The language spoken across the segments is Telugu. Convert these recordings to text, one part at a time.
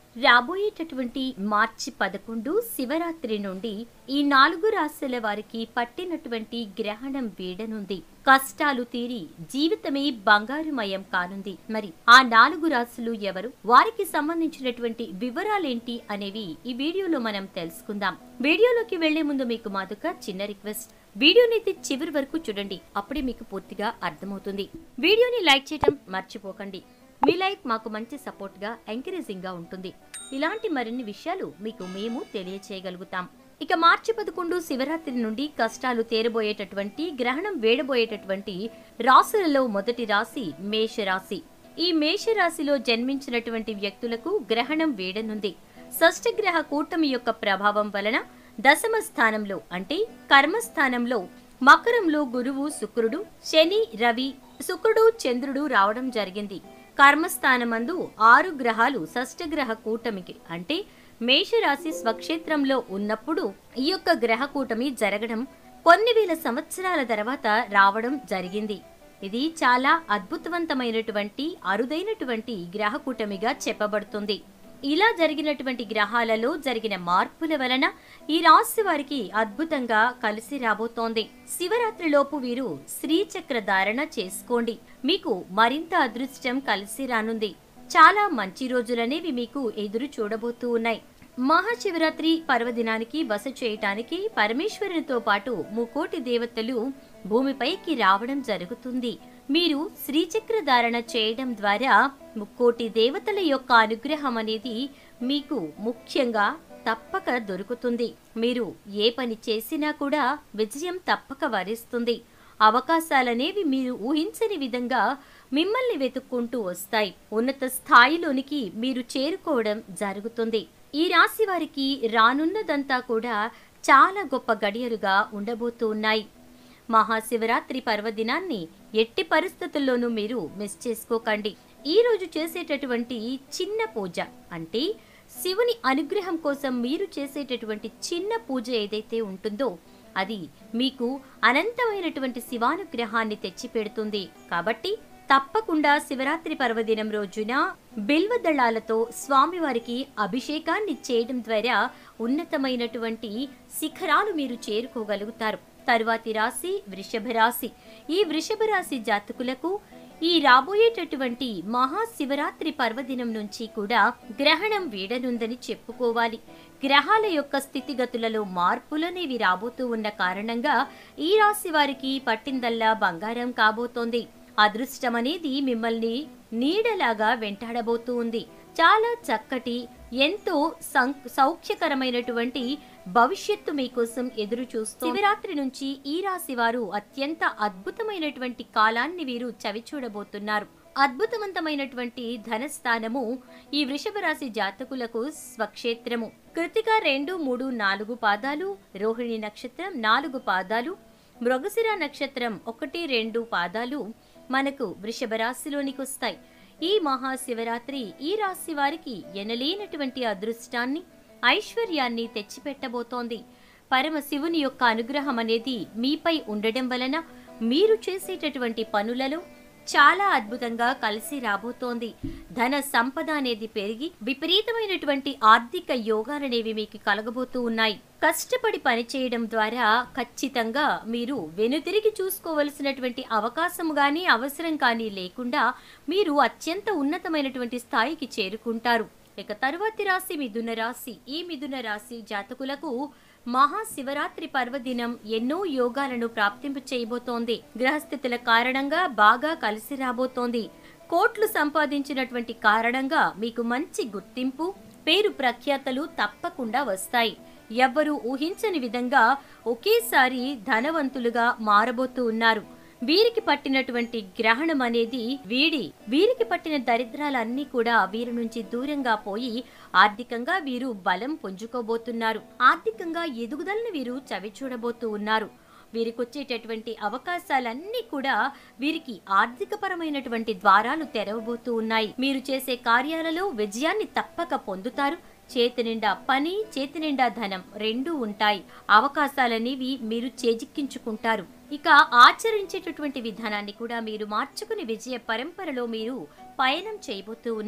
రాబోయేటటువంటి మార్చి పదకొండు శివరాత్రి నుండి ఈ నాలుగు రాశుల వారికి పట్టినటువంటి గ్రహణం వీడనుంది కష్టాలు తీరి జీవితమే బంగారుమయం కానుంది మరి ఆ నాలుగు రాశులు ఎవరు వారికి సంబంధించినటువంటి వివరాలేంటి అనేవి ఈ వీడియోలో మనం తెలుసుకుందాం వీడియోలోకి వెళ్లే ముందు మీకు మాదుక చిన్న రిక్వెస్ట్ వీడియోనైతే చివరి వరకు చూడండి అప్పుడే మీకు పూర్తిగా అర్థమవుతుంది వీడియోని లైక్ చేయటం మర్చిపోకండి మీ లైక్ మాకు మంచి సపోర్ట్ గా ఎంకరేజింగ్ గా ఉంటుంది ఇలాంటి మరిన్ని విషయాలు మీకు మేము తెలియచేయగలుగుతాం ఇక మార్చి పదకొండు శివరాత్రి నుండి కష్టాలు తేరబోయేటటువంటి గ్రహణం వేడబోయేటటువంటి రాశులలో మొదటి రాశి మేషరాశి ఈ మేషరాశిలో జన్మించినటువంటి వ్యక్తులకు గ్రహణం వేడనుంది షష్ఠగ్రహ కూటమి యొక్క ప్రభావం వలన దశమ స్థానంలో అంటే కర్మస్థానంలో మకరంలో గురువు శుక్రుడు శని రవి శుక్రుడు చంద్రుడు రావడం జరిగింది కర్మస్థానమందు ఆరు గ్రహాలు షష్ఠగ్రహ కూటమికి అంటే మేషరాశి స్వక్షేత్రంలో ఉన్నప్పుడు ఈ యొక్క గ్రహ కూటమి జరగడం కొన్ని వేల సంవత్సరాల తర్వాత రావడం జరిగింది ఇది చాలా అద్భుతవంతమైనటువంటి అరుదైనటువంటి గ్రహ కూటమిగా చెప్పబడుతుంది ఇలా జరిగినటువంటి గ్రహాలలో జరిగిన మార్పుల వలన ఈ రాశి వారికి అద్భుతంగా కలిసి రాబోతోంది శివరాత్రిలోపు వీరు శ్రీచక్ర ధారణ చేసుకోండి మీకు మరింత అదృష్టం కలిసి రానుంది చాలా మంచి రోజులనేవి మీకు ఎదురు చూడబోతూ ఉన్నాయి మహాశివరాత్రి పర్వదినానికి బస చేయటానికి పరమేశ్వరునితో పాటు ముకోటి దేవతలు భూమిపైకి రావడం జరుగుతుంది మీరు శ్రీచక్ర ధారణ చేయడం ద్వారా ముక్కోటి దేవతల యొక్క అనుగ్రహం అనేది మీకు ముఖ్యంగా తప్పక దొరుకుతుంది మీరు ఏ పని చేసినా కూడా విజయం తప్పక వరిస్తుంది అవకాశాలనేవి మీరు ఊహించని విధంగా మిమ్మల్ని వెతుక్కుంటూ వస్తాయి ఉన్నత స్థాయిలోనికి మీరు చేరుకోవడం జరుగుతుంది ఈ రాశి వారికి రానున్నదంతా కూడా చాలా గొప్ప గడియలుగా ఉండబోతూ ఉన్నాయి మహాశివరాత్రి పర్వదినాన్ని ఎట్టి పరిస్థితుల్లోనూ మీరు మిస్ చేసుకోకండి ఈ రోజు చేసేటటువంటి చిన్న పూజ అంటే శివుని అనుగ్రహం కోసం మీరు చేసేటటువంటి చిన్న పూజ ఏదైతే ఉంటుందో అది మీకు అనంతమైనటువంటి శివానుగ్రహాన్ని తెచ్చిపెడుతుంది కాబట్టి తప్పకుండా శివరాత్రి పర్వదినం రోజున బిల్వ దళాలతో స్వామివారికి అభిషేకాన్ని చేయడం ద్వారా ఉన్నతమైనటువంటి శిఖరాలు మీరు చేరుకోగలుగుతారు తరువాతి రాశి వృషభ రాశి ఈ వృషభ రాశి జాతకులకు ఈ రాబోయేటటువంటి మహాశివరాత్రి పర్వదినం నుంచి కూడా గ్రహణం వీడనుందని చెప్పుకోవాలి గ్రహాల యొక్క స్థితిగతులలో మార్పులనేవి రాబోతూ ఉన్న కారణంగా ఈ రాశి వారికి పట్టిందల్లా బంగారం కాబోతోంది అదృష్టం అనేది మిమ్మల్ని నీడలాగా వెంటాడబోతూ ఉంది చాలా చక్కటి ఎంతో సం- సౌఖ్యకరమైనటువంటి భవిష్యత్తు మీకోసం ఎదురు చూస్తూ శివరాత్రి నుంచి ఈ రాశి వారు అత్యంత అద్భుతమైనటువంటి కాలాన్ని వీరు చవిచూడబోతున్నారు అద్భుతవంతమైనటువంటి ధనస్థానము ఈ వృషభ రాశి జాతకులకు స్వక్షేత్రము కృతిక రెండు మూడు నాలుగు పాదాలు రోహిణి నక్షత్రం నాలుగు పాదాలు మృగశిర నక్షత్రం ఒకటి రెండు పాదాలు మనకు వృషభ రాశిలోనికి వస్తాయి ఈ మహాశివరాత్రి ఈ రాశి వారికి ఎనలేనటువంటి అదృష్టాన్ని ఐశ్వర్యాన్ని తెచ్చిపెట్టబోతోంది పరమశివుని యొక్క అనుగ్రహం అనేది మీపై ఉండడం వలన మీరు చేసేటటువంటి పనులలో చాలా అద్భుతంగా కలిసి రాబోతోంది ధన సంపద అనేది పెరిగి విపరీతమైనటువంటి ఆర్థిక యోగాలనేవి మీకు కలగబోతూ ఉన్నాయి కష్టపడి పనిచేయడం ద్వారా ఖచ్చితంగా మీరు వెనుతిరిగి చూసుకోవలసినటువంటి అవకాశం గాని అవసరం కానీ లేకుండా మీరు అత్యంత ఉన్నతమైనటువంటి స్థాయికి చేరుకుంటారు ఇక తరువాతి రాశి మిథున రాశి ఈ మిథున రాశి జాతకులకు మహాశివరాత్రి పర్వదినం ఎన్నో యోగాలను ప్రాప్తింపు చేయబోతోంది గ్రహస్థితుల కారణంగా బాగా కలిసి రాబోతోంది కోట్లు సంపాదించినటువంటి కారణంగా మీకు మంచి గుర్తింపు పేరు ప్రఖ్యాతలు తప్పకుండా వస్తాయి ఎవ్వరూ ఊహించని విధంగా ఒకేసారి ధనవంతులుగా మారబోతూ ఉన్నారు వీరికి పట్టినటువంటి గ్రహణం అనేది వీడి వీరికి పట్టిన దరిద్రాలన్నీ కూడా వీరి నుంచి దూరంగా పోయి ఆర్థికంగా వీరు బలం పుంజుకోబోతున్నారు ఆర్థికంగా ఎదుగుదలను వీరు చవిచూడబోతూ ఉన్నారు వీరికి వచ్చేటటువంటి అవకాశాలన్నీ కూడా వీరికి ఆర్థికపరమైనటువంటి ద్వారాలు తెరవబోతూ ఉన్నాయి మీరు చేసే కార్యాలలో విజయాన్ని తప్పక పొందుతారు చేతి నిండా పని చేతి నిండా ధనం రెండూ ఉంటాయి అవకాశాలనేవి మీరు చేజిక్కించుకుంటారు ఇక ఆచరించేటటువంటి విధానాన్ని కూడా మీరు మార్చుకుని విజయ పరంపరలో మీరు పయనం చేయబోతూ ఉన్నారు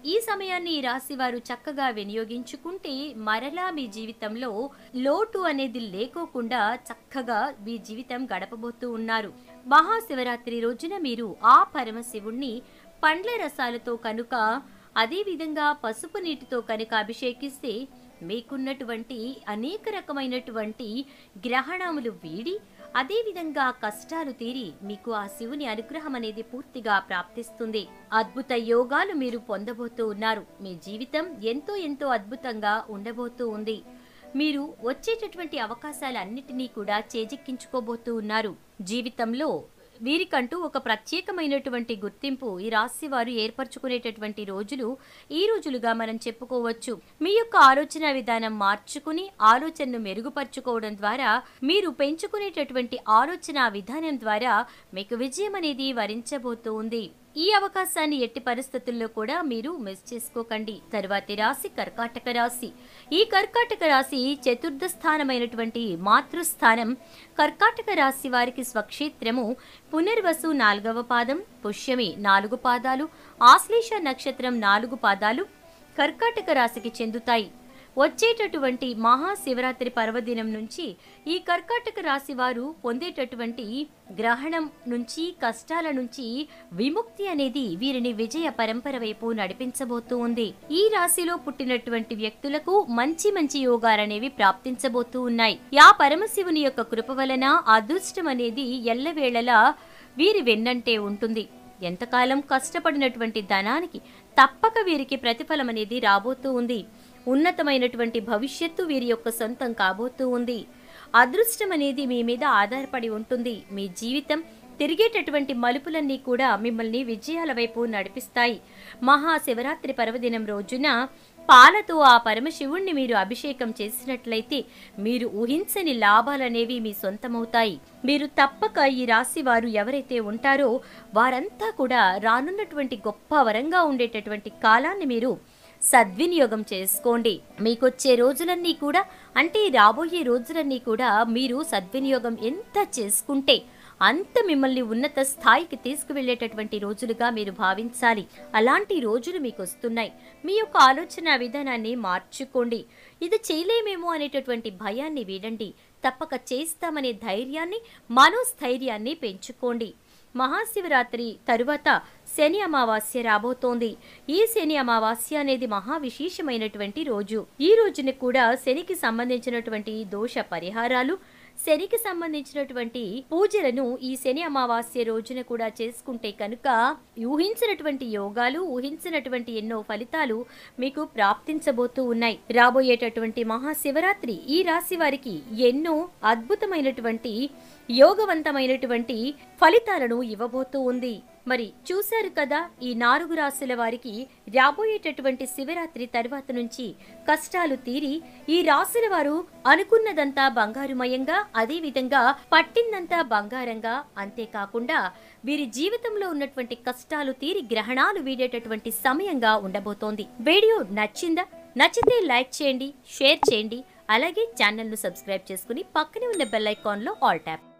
ఈ సమయాన్ని ఈ రాశి వారు చక్కగా వినియోగించుకుంటే మరలా మీ జీవితంలో లోటు అనేది లేకోకుండా చక్కగా మీ జీవితం గడపబోతూ ఉన్నారు మహాశివరాత్రి రోజున మీరు ఆ పరమశివుణ్ణి పండ్ల రసాలతో కనుక అదే విధంగా పసుపు నీటితో కనుక అభిషేకిస్తే మీకున్నటువంటి అనేక రకమైనటువంటి గ్రహణములు వీడి అదేవిధంగా కష్టాలు తీరి మీకు ఆ శివుని అనుగ్రహం అనేది పూర్తిగా ప్రాప్తిస్తుంది అద్భుత యోగాలు మీరు పొందబోతూ ఉన్నారు మీ జీవితం ఎంతో ఎంతో అద్భుతంగా ఉండబోతూ ఉంది మీరు వచ్చేటటువంటి అవకాశాలన్నిటినీ కూడా చేజిక్కించుకోబోతూ ఉన్నారు జీవితంలో వీరికంటూ ఒక ప్రత్యేకమైనటువంటి గుర్తింపు ఈ రాశి వారు ఏర్పరచుకునేటటువంటి రోజులు ఈ రోజులుగా మనం చెప్పుకోవచ్చు మీ యొక్క ఆలోచన విధానం మార్చుకుని ఆలోచనను మెరుగుపరుచుకోవడం ద్వారా మీరు పెంచుకునేటటువంటి ఆలోచన విధానం ద్వారా మీకు విజయం అనేది వరించబోతూ ఉంది ఈ అవకాశాన్ని ఎట్టి పరిస్థితుల్లో కూడా మీరు మిస్ చేసుకోకండి తరువాతి రాశి కర్కాటక రాశి ఈ కర్కాటక రాశి చతుర్థ స్థానమైనటువంటి మాతృస్థానం కర్కాటక రాశి వారికి స్వక్షేత్రము పునర్వసు నాలుగవ పాదం పుష్యమి నాలుగు పాదాలు ఆశ్లేష నక్షత్రం నాలుగు పాదాలు కర్కాటక రాశికి చెందుతాయి వచ్చేటటువంటి మహాశివరాత్రి పర్వదినం నుంచి ఈ కర్కాటక రాశి వారు పొందేటటువంటి గ్రహణం నుంచి కష్టాల నుంచి విముక్తి అనేది వీరిని విజయ పరంపర వైపు నడిపించబోతూ ఉంది ఈ రాశిలో పుట్టినటువంటి వ్యక్తులకు మంచి మంచి యోగాలనేవి ప్రాప్తించబోతూ ఉన్నాయి యా పరమశివుని యొక్క కృప వలన అదృష్టం అనేది ఎల్లవేళలా వీరి వెన్నంటే ఉంటుంది ఎంతకాలం కష్టపడినటువంటి ధనానికి తప్పక వీరికి ప్రతిఫలం అనేది రాబోతూ ఉంది ఉన్నతమైనటువంటి భవిష్యత్తు వీరి యొక్క సొంతం కాబోతూ ఉంది అదృష్టం అనేది మీ మీద ఆధారపడి ఉంటుంది మీ జీవితం తిరిగేటటువంటి మలుపులన్నీ కూడా మిమ్మల్ని విజయాల వైపు నడిపిస్తాయి మహాశివరాత్రి పర్వదినం రోజున పాలతో ఆ పరమశివుణ్ణి మీరు అభిషేకం చేసినట్లయితే మీరు ఊహించని లాభాలనేవి మీ సొంతమవుతాయి మీరు తప్పక ఈ రాశి వారు ఎవరైతే ఉంటారో వారంతా కూడా రానున్నటువంటి గొప్ప వరంగా ఉండేటటువంటి కాలాన్ని మీరు సద్వినియోగం చేసుకోండి మీకొచ్చే రోజులన్నీ కూడా అంటే రాబోయే రోజులన్నీ కూడా మీరు సద్వినియోగం ఎంత చేసుకుంటే అంత మిమ్మల్ని ఉన్నత స్థాయికి తీసుకువెళ్ళేటటువంటి రోజులుగా మీరు భావించాలి అలాంటి రోజులు మీకు వస్తున్నాయి మీ యొక్క ఆలోచన విధానాన్ని మార్చుకోండి ఇది చేయలేమేమో అనేటటువంటి భయాన్ని వీడండి తప్పక చేస్తామనే ధైర్యాన్ని మనోస్థైర్యాన్ని పెంచుకోండి మహాశివరాత్రి తరువాత శని అమావాస్య రాబోతోంది ఈ శని అమావాస్య అనేది మహా విశేషమైనటువంటి రోజు ఈ రోజున కూడా శనికి సంబంధించినటువంటి దోష పరిహారాలు శనికి సంబంధించినటువంటి పూజలను ఈ శని అమావాస్య రోజున కూడా చేసుకుంటే కనుక ఊహించినటువంటి యోగాలు ఊహించినటువంటి ఎన్నో ఫలితాలు మీకు ప్రాప్తించబోతూ ఉన్నాయి రాబోయేటటువంటి మహాశివరాత్రి ఈ రాశి వారికి ఎన్నో అద్భుతమైనటువంటి యోగవంతమైనటువంటి ఫలితాలను ఇవ్వబోతూ ఉంది మరి చూశారు కదా ఈ నాలుగు రాశుల వారికి రాబోయేటటువంటి శివరాత్రి తర్వాత నుంచి కష్టాలు తీరి ఈ రాశుల వారు అనుకున్నదంతా బంగారుమయంగా అదే విధంగా పట్టిందంతా బంగారంగా అంతేకాకుండా వీరి జీవితంలో ఉన్నటువంటి కష్టాలు తీరి గ్రహణాలు వీడేటటువంటి సమయంగా ఉండబోతోంది వీడియో నచ్చిందా నచ్చితే లైక్ చేయండి షేర్ చేయండి అలాగే ఛానల్ను సబ్స్క్రైబ్ చేసుకుని పక్కనే ఉన్న బెల్ ఐకాన్లో ఆల్ ట్యాప్